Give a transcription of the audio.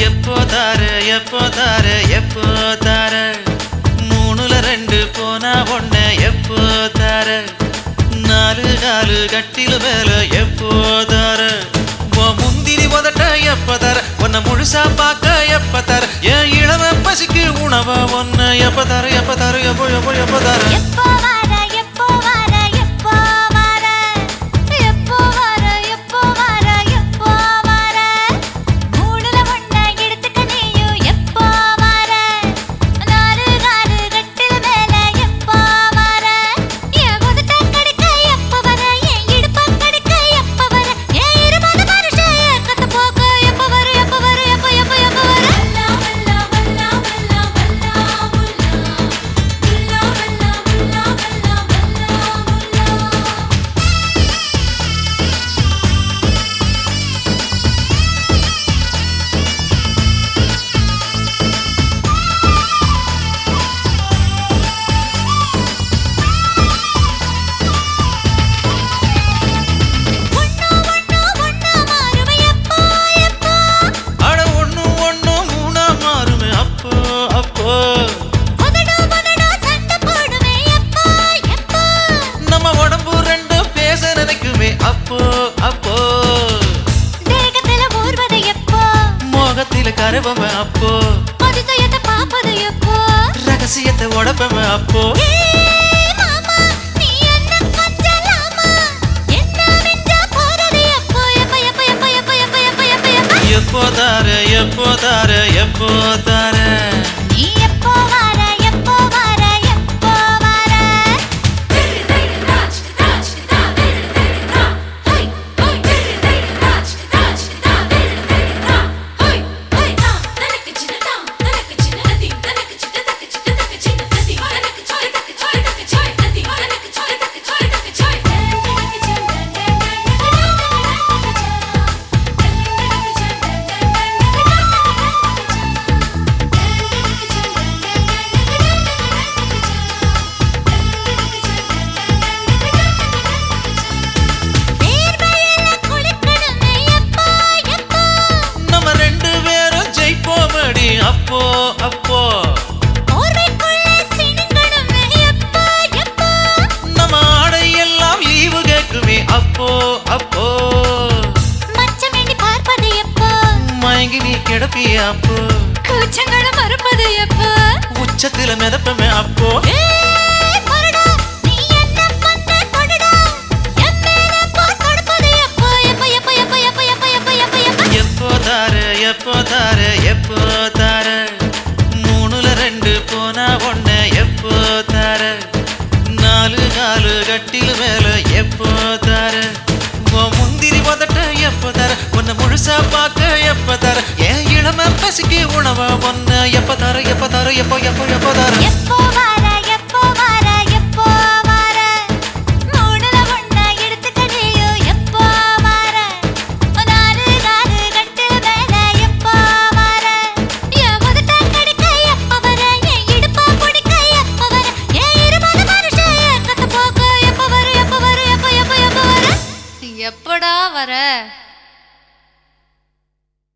எப்போ தார எப்போ தார எப்போ தார மூணுல ரெண்டு போனா ஒன்ன எப்போ தார நாலு காலு கட்டில மேல எப்போ தார உன் முந்திரி உதட்ட எப்ப தர உன்னை முழுசா பார்க்க எப்ப தர என் இளவ பசிக்கு உணவ ஒன்ன எப்ப தர எப்ப தர எப்போ எப்போ எப்போ தர எப்போ வர எப்போ வர எப்போ வர எப்போ வர எப்போ வர எப்போ வர மூணுல ஒண்ண எடுத்துக்க நீயும் எப்போ வர நாலு காலு கட்டில மேல எப்போ வர என் உதட்ட கடிக்க எப்போ வர என் இடுப்ப கடிக்க எப்போ வர என் இருபது வருஷம் ஏக்கத்து போக்க எப்போ வர எப்போ வர எப்போ எப்போ எப்போ வர வல்லா வல்லா வல்லா வல்லா வல்லா முல்லா வல்லா வல்லா வல்லா வல்லா வல்லா முல்லா ஒண்ணு ஒண்ணு ஒண்ணா மாறுமே எப்போ எப்போ அட ஒண்ணு ஒண்ணு மூணா மாறுமே அப்போ அப்போ உதடு உதடு சண்டை போடுமே எப்போ எப்போ நம்ம உடம்பு ரெண்டும் பேச நினைக்குமே அப்போ அப்போ தேகத்துல ஊர்வது எப்போ மோகத்தில கருவமே அப்போ அதிசயத்தை பார்ப்பது எப்போ ரகசியத்தை உடப்பமே அப்போ ஏய் மாமா நீ என்ன கொஞ்சலாமா என்ன மிஞ்ச போறது எப்போ எப்போ எப்போ எப்போ எப்போ எப்போ எப்போ எப்போ எப்போ எப்போ தார எப்போ தார எப்போ தார நீ எப்போ வர எப்போ வர எப்போ வர வேர்வையில குளிக்கணுமே எப்போ எப்போ நம்ம ரெண்டு பேரும் ஜெயிப்போமடி அப்போ அப்போ போர்வைக்குள்ளே சிணுங்கணுமே எப்போ எப்போ நம்ம ஆடை எல்லாம் லீவு கேக்குமே அப்போ அப்போ மச்சமேண்டி பார்ப்பது எப்போ மயங்கி நீ கிடப்பிய அப்போ கூச்சங்களும் மறுப்பது எப்போ உச்சத்தில மிதப்பமே அப்போ ஏய் மருடா நீ என்ன பண்ண கொடுடா என் மேல போர் கொடுப்பது எப்போ எப்போ எப்போ எப்போ எப்போ எப்போ எப்போ எப்போ எப்போ எப்போ தார எப்போ தார எப்போ தார மூணுல ரெண்டு போனா ஒன்ன எப்போ தார நாலு காலு கட்டில மேல எப்போ தார உன் முந்திரி உதட்ட எப்போ தர உன்னை முழுசா பார்க்க எப்ப தர என் இளம பசிக்கு உணவா ஒன்ன எப்ப தர எப்ப தர எப்போ எப்போ எப்போ தர எப்போ வர எப்போ வர எப்போ வர மூணுல ஒண்ண எடுத்துக்க நீயும் எப்போ வர நாலு காலு கட்டில மேல எப்போ வர என் உதட்ட கடிக்க எப்போ வர என் இடுப்ப பிடிக்க எப்போ வர என் இருபது வருஷம் ஏக்கத்து போக்க எப்போ வர எப்போ வர எப்போ எப்போ எப்போ வர எப்படா வர